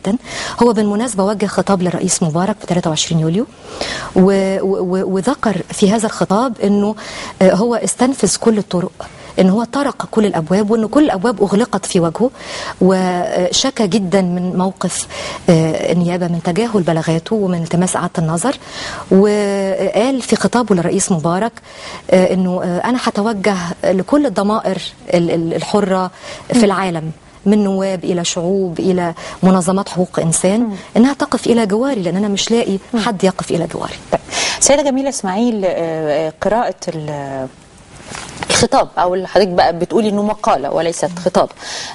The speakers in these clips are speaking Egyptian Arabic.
جدا هو بالمناسبة وجه خطاب للرئيس مبارك في 23 يوليو و- و- وذكر في هذا الخطاب أنه آه، هو استنفذ كل الطرق ان هو طرق كل الابواب وان كل الابواب اغلقت في وجهه وشكى جدا من موقف آه، النيابه من تجاهل بلاغاته ومن التماس اعاده النظر وقال في خطابه للرئيس مبارك آه، انه آه، انا هتوجه لكل الضمائر ال- ال- الحره في العالم من نواب الى شعوب الى منظمات حقوق انسان انها تقف الى جواري لان انا مش لاقي حد يقف الى جواري طيب. سيدة جميلة إسماعيل آه، آه، قراءة ال- خطاب او اللي حضرتك بقى بتقولي انه مقاله وليست خطاب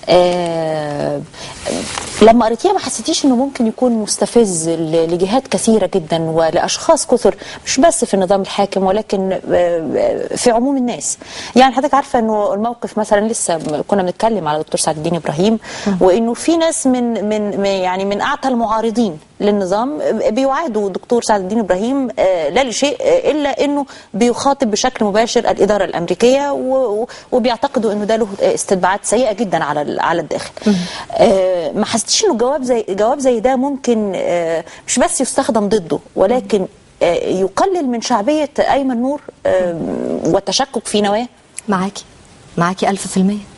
آه لما قريتيها ما حسيتيش انه ممكن يكون مستفز ل- لجهات كثيره جدا ولاشخاص كثر مش بس في النظام الحاكم ولكن آه، في عموم الناس يعني حضرتك عارفه انه الموقف مثلا لسه كنا بنتكلم على دكتور سعد الدين ابراهيم وانه في ناس من من من- يعني من اعتى المعارضين للنظام بيعادوا دكتور سعد الدين ابراهيم آه، لا لشيء آه، الا انه بيخاطب بشكل مباشر الاداره الامريكيه و- و- وبيعتقدوا انه ده له استتباعات سيئه جدا على ال- على الداخل. آه، ما حسيتيش انه جواب زي جواب زي ده ممكن آه، مش بس يستخدم ضده ولكن آه، يقلل من شعبيه ايمن نور آه، والتشكك في نواه؟ معاكي معاكي ألف في المية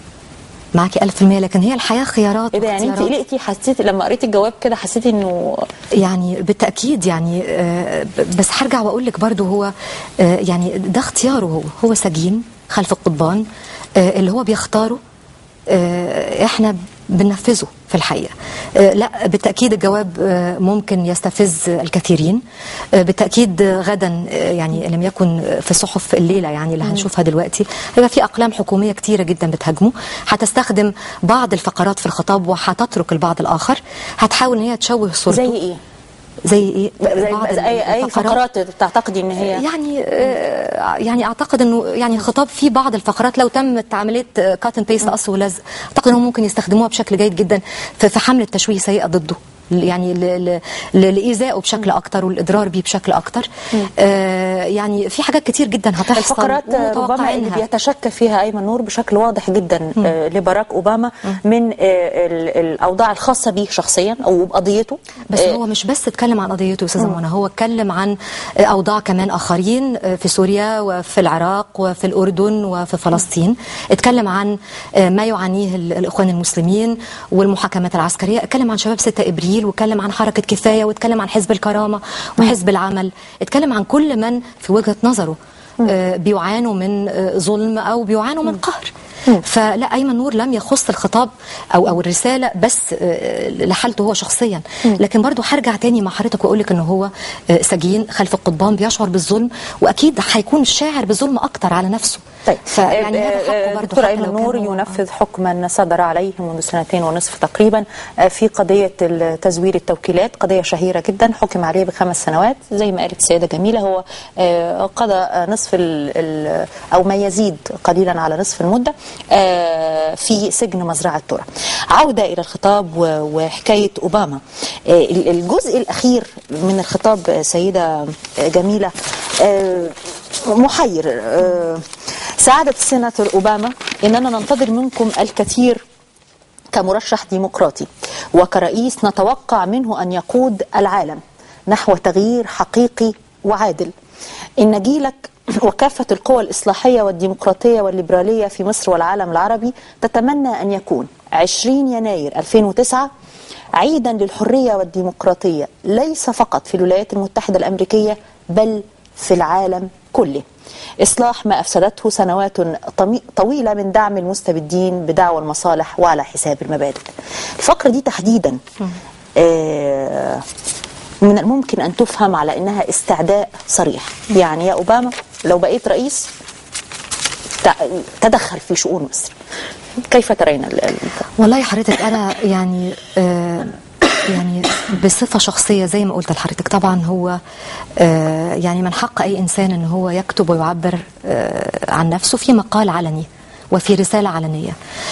معاكي ألف في المية لكن هي الحياة خيارات ايه ده يعني انت واختيارات. قلقتي حسيتي لما قريتي الجواب كده حسيتي انه يعني بالتأكيد يعني آه، ب- بس هرجع وأقول لك برضو هو آه، يعني ده اختياره هو هو سجين خلف القضبان آه، اللي هو بيختاره آه، احنا بننفذه في الحقيقة آه، لا بالتأكيد الجواب آه، ممكن يستفز الكثيرين آه، بالتأكيد آه، غدا آه، يعني لم يكن في صحف الليلة يعني اللي هنشوفها دلوقتي هيبقى في أقلام حكومية كتيرة جدا بتهاجمه هتستخدم بعض الفقرات في الخطاب وهتترك البعض الآخر هتحاول إن هي تشوه صورته زي ايه؟ زي ايه زي بعض زي اي اي فقرات تعتقدي ان هي يعني آه، يعني اعتقد انه يعني الخطاب فيه بعض الفقرات لو تمت عمليه كات اند بيست قص ولزق اعتقد انهم ممكن يستخدموها بشكل جيد جدا في في حمله تشويه سيئه ضده يعني ل- ل- ل- لايذائه بشكل اكتر والاضرار بيه بشكل اكتر آه يعني في حاجات كتير جدا هتحصل الفقرات ربما اللي ومتوقعينها. بيتشكى فيها ايمن نور بشكل واضح جدا آه، لباراك اوباما من آه، ال- الاوضاع الخاصه به شخصيا او بقضيته بس آه، هو مش بس اتكلم عن قضيته يا استاذه منى هو اتكلم عن اوضاع كمان اخرين في سوريا وفي العراق وفي الاردن وفي فلسطين اتكلم عن ما يعانيه ال- الاخوان المسلمين والمحاكمات العسكريه اتكلم عن شباب 6 ابريل واتكلم عن حركه كفايه واتكلم عن حزب الكرامه وحزب العمل اتكلم عن كل من في وجهه نظره آه، بيعانوا من آه، ظلم او بيعانوا من قهر فلا ايمن نور لم يخص الخطاب او او الرساله بس آه، لحالته هو شخصيا لكن برضو هرجع تاني مع حضرتك واقول لك ان هو آه، سجين خلف القضبان بيشعر بالظلم واكيد هيكون شاعر بالظلم اكتر على نفسه طيب فيعني هذا آه، حقه آه، برضو دكتور حتى ايمن لو كان نور هو- ينفذ حكما صدر عليه منذ سنتين ونصف تقريبا آه، في قضيه تزوير التوكيلات قضيه شهيره جدا حكم عليه بخمس سنوات زي ما قالت السيده جميله هو آه، قضى آه، نصف ال- ال- او ما يزيد قليلا على نصف المده آه، في سجن مزرعه ترى عوده الى الخطاب و- وحكايه اوباما آه، ال- الجزء الاخير من الخطاب آه، سيده آه، جميله آه، محير آه، سعادة السيناتور أوباما إننا ننتظر منكم الكثير كمرشح ديمقراطي وكرئيس نتوقع منه أن يقود العالم نحو تغيير حقيقي وعادل إن جيلك وكافة القوى الإصلاحية والديمقراطية والليبرالية في مصر والعالم العربي تتمنى أن يكون 20 يناير 2009 عيدا للحرية والديمقراطية ليس فقط في الولايات المتحدة الأمريكية بل في العالم كله إصلاح ما أفسدته سنوات طمي- طويلة من دعم المستبدين بدعوى المصالح وعلى حساب المبادئ الفقرة دي تحديدا آه، من الممكن أن تفهم على أنها استعداء صريح يعني يا أوباما لو بقيت رئيس تع- تدخل في شؤون مصر كيف ترين ال- ال- والله حضرتك انا يعني آه يعني بصفه شخصيه زي ما قلت لحضرتك طبعا هو آه يعني من حق اي انسان ان هو يكتب ويعبر آه عن نفسه في مقال علني وفي رساله علنيه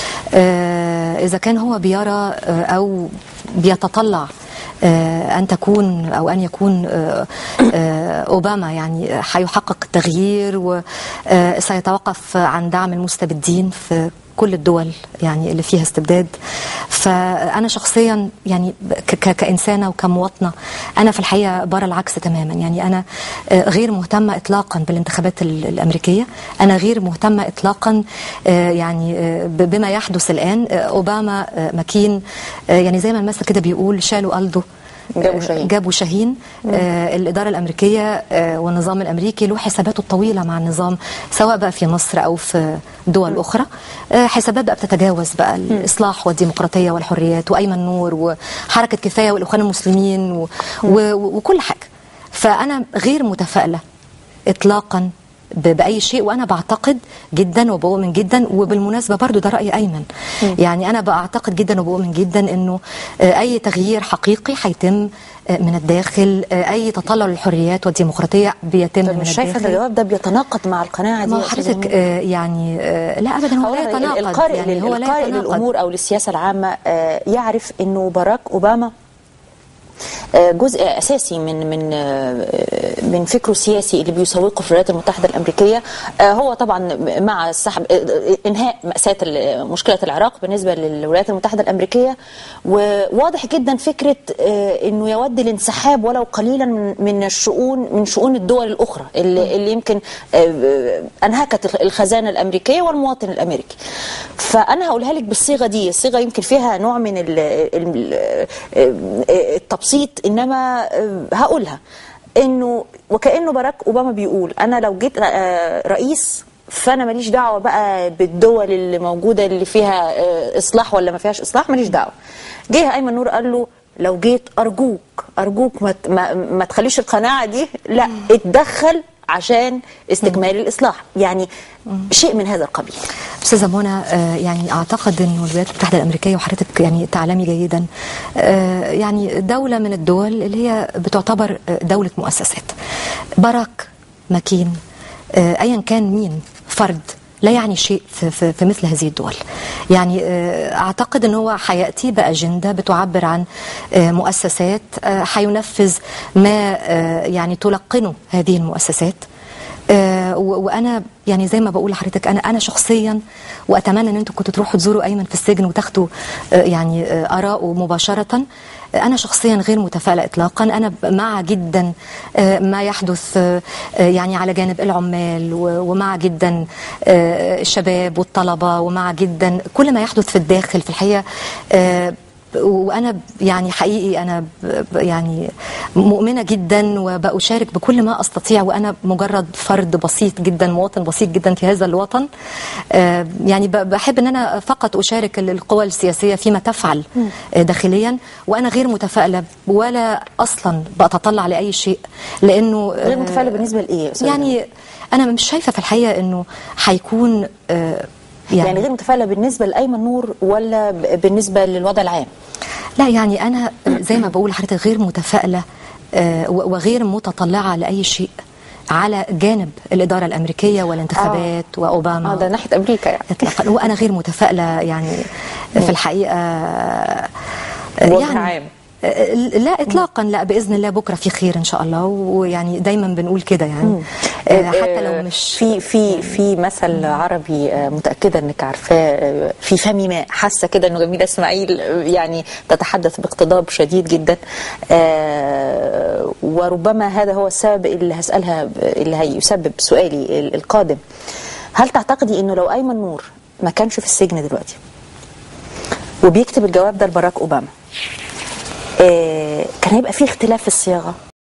آه اذا كان هو بيرى آه او بيتطلع آه، أن تكون أو أن يكون آه، آه، أوباما يعني هيحقق التغيير وسيتوقف عن دعم المستبدين في كل الدول يعني اللي فيها استبداد فانا شخصيا يعني ك- ك- كانسانه وكمواطنه انا في الحقيقه برى العكس تماما يعني انا آه، غير مهتمه اطلاقا بالانتخابات ال- الامريكيه انا غير مهتمه اطلاقا آه، يعني آه، ب- بما يحدث الان آه، اوباما آه، ماكين آه، يعني زي ما المثل كده بيقول شالوا الدو جابوا شاهين. جابوا شاهين آه الإدارة الأمريكية آه والنظام الأمريكي له حساباته الطويلة مع النظام سواء بقى في مصر أو في دول أخرى آه حسابات بقى بتتجاوز بقى الإصلاح والديمقراطية والحريات وأيمن نور وحركة كفاية والإخوان المسلمين و و وكل حاجة فأنا غير متفائلة إطلاقا ب- باي شيء وانا بعتقد جدا وبؤمن جدا وبالمناسبه برضو ده راي ايمن يعني انا بعتقد جدا وبؤمن جدا انه آه، اي تغيير حقيقي هيتم آه، من الداخل آه، اي تطلع للحريات والديمقراطيه بيتم طب من مش شايفه ان الداخل الجواب ده بيتناقض مع القناعه دي ما هو يا أستاذة حضرتك منى؟ آه، يعني آه، لا ابدا هو لا أولاً يتناقض القارئ يعني هو لا القارئ يتناقض للامور او للسياسه العامه آه، يعرف انه باراك اوباما آه، جزء اساسي من من آه، من فكره السياسي اللي بيسوقه في الولايات المتحده الامريكيه آه، هو طبعا مع السحب آه، انهاء ماساه ال- مشكله العراق بالنسبه للولايات المتحده الامريكيه وواضح جدا فكره آه، انه يود الانسحاب ولو قليلا من من الشؤون من شؤون الدول الاخرى اللي, اللي يمكن آه، انهكت الخزانه الامريكيه والمواطن الامريكي فانا هقولها لك بالصيغه دي الصيغه يمكن فيها نوع من ال- ال- آه، التبسيط انما آه، هقولها انه وكانه باراك اوباما بيقول انا لو جيت آه، رئيس فانا ماليش دعوه بقى بالدول اللي موجوده اللي فيها آه، اصلاح ولا ما فيهاش اصلاح ماليش دعوه جه ايمن نور قال له لو جيت ارجوك ارجوك ما ت- ما, ما تخليش القناعه دي لا اتدخل عشان استكمال الاصلاح يعني شيء من هذا القبيل استاذه منى آه، يعني اعتقد انه الولايات المتحده الامريكيه وحضرتك يعني تعلمي جيدا آه، يعني دوله من الدول اللي هي بتعتبر آه، دوله مؤسسات باراك ماكين آه، ايا كان مين فرد لا يعني شيء في, في, في مثل هذه الدول يعني آه، اعتقد ان هو هياتي باجنده بتعبر عن آه، مؤسسات آه، هينفذ ما آه، يعني تلقنه هذه المؤسسات آه، و- وانا يعني زي ما بقول لحضرتك انا انا شخصيا واتمنى ان انتم كنتوا تروحوا تزوروا ايمن في السجن وتاخدوا آه، يعني آه، اراءه مباشره آه، انا شخصيا غير متفائله اطلاقا انا ب- مع جدا آه، ما يحدث آه، آه، يعني على جانب العمال و- ومع جدا آه، الشباب والطلبه ومع جدا كل ما يحدث في الداخل في الحقيقه آه، وانا ب- يعني حقيقي انا ب- ب- يعني مؤمنه جدا وبشارك بكل ما استطيع وانا مجرد فرد بسيط جدا مواطن بسيط جدا في هذا الوطن آه، يعني ب- بحب ان انا فقط اشارك ال- القوى السياسيه فيما تفعل آه، داخليا وانا غير متفائله ولا اصلا بتطلع لاي شيء لانه غير آه، متفائله بالنسبه لايه يا أستاذة يعني انا مش شايفه في الحقيقه انه هيكون آه، يعني, يعني غير متفائله بالنسبه لايمن نور ولا ب- بالنسبه للوضع العام لا يعني انا زي ما بقول لحضرتك غير متفائله آه، و- وغير متطلعه لاي شيء على جانب الاداره الامريكيه والانتخابات واوباما اه ده ناحيه امريكا يعني اطلاقا وانا غير متفائله يعني في الحقيقه آه، وجه عام. آه، لا اطلاقا لا باذن الله بكره في خير ان شاء الله ويعني دايما بنقول كده يعني آه، حتى لو مش في في في مثل عربي آه، متاكده انك عارفاه آه، في فم ماء حاسه كده انه جميله اسماعيل آه، يعني تتحدث باقتضاب شديد جدا آه، وربما هذا هو السبب اللي هسالها اللي هيسبب سؤالي ال- القادم هل تعتقدي انه لو ايمن نور ما كانش في السجن دلوقتي وبيكتب الجواب ده لبراك اوباما آه، كان هيبقى في اختلاف في الصياغه